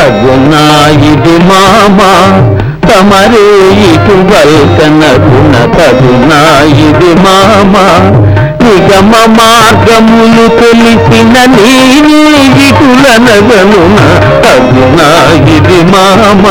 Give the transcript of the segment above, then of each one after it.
తగునా ఇది మామ తమరే ఇటు వల్కనగుణ తగునా ఇది మామ నిగమ మార్గములు తెలిసిన నీవే ఇటులనగనున తగునా ఇది మామ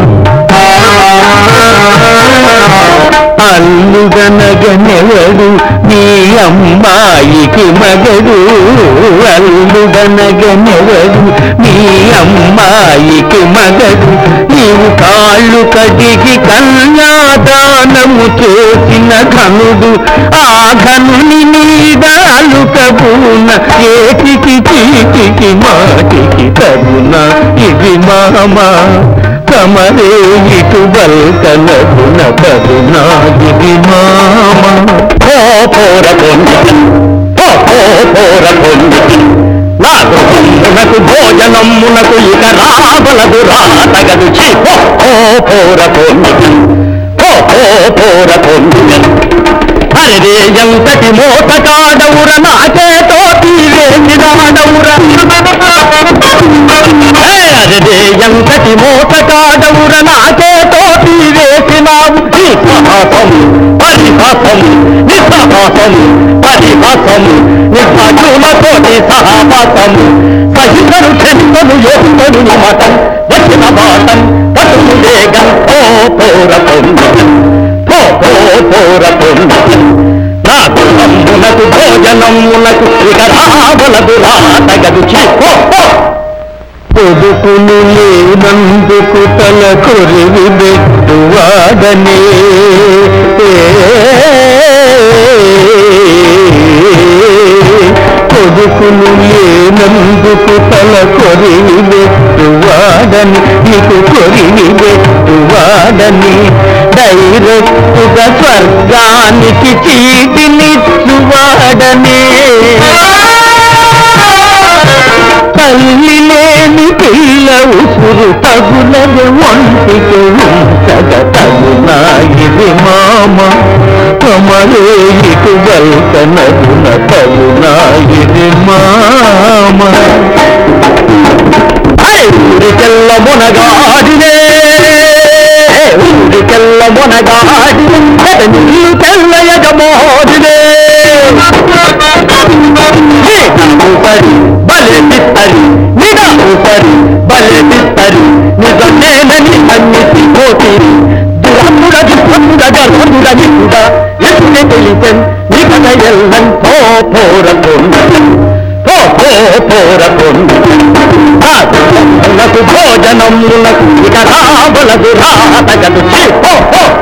అల్లుడనగనెవడు నీ అమ్మాయికి మగడు అల్లుడనగనెవడు నీ అమ్మాయికి మగడు నీవు కాళ్ళు కడిగి కన్యాదానము చేసిన ఘనుడు ఆ ఘనుని మీద అలుకబూన ఏటికి చీటికి మాటికి తగున ఇది మామా కమరే ఇటు బల్కనగుణ కరుణా ఇది మామ ఓ పోర పొంది ఓ ఓ పోర పొంది నాకు సొమ్మునకు భోజనమ్మునకు ఇక రాబలదు రాతగదు చి ఓ ఓ పోర పొంది ఓ ఓ పోర పొంది అరే ఎంతటి మోత కాడవుర నాకే తోటి వేసినాడవుర అరే ఎంతటి మోత కాడవుర నాకే తోటి వేసినావు నీ సాహసం పరిహాసం నిస్సాహసం పరిహాసం నిర్భాగ్యులతోటి సహవాసం సహితను చెంతను యోగను మతం వచ్చిన బాటం పట్టును వేగం ఓ పోర పొంది ఓ ఓ పోర పొంది నాకు అమ్మునకు భోజనమ్మునకు ఇక రావలదు రాతగదు చీ ఓ ఓ కొడుకులు లేనందుకు తల కొరివి పెట్టువాడనే కొడుకులు లేనందుకు తల కొరివి పెట్టువాడని నీకు కొరివి పెట్టువాడని డైరెక్టుగా స్వర్గానికి చీటినిచ్చువాడనే తల్లి లేని పిల్ల ఉసురు తగులది ఒంటికి ఉంచగ తగునా ఇది మామ కమరే ఇటు బల్కనగున తగునా ఇది మామ ఊరికెల్ల మునగాడినే ఊరికెల్ల మునగాడినే నీళ్ళు తెల్ల యజమోడినే ఊపరి బలే తిత్తరి నిగా ఊపరి బలే తిత్తరి నిజమేనని అన్నిటి పోతిరి దురముడ దుఃఖముడ గర్భముడ నిపుడ ఎన్ని తెలిసెన్ నికట ఎల్లన్ పో పోర పో పో పోర నాకు భోజనములకు ఇక రాబలదు రాతగదు ఛీ, పో పో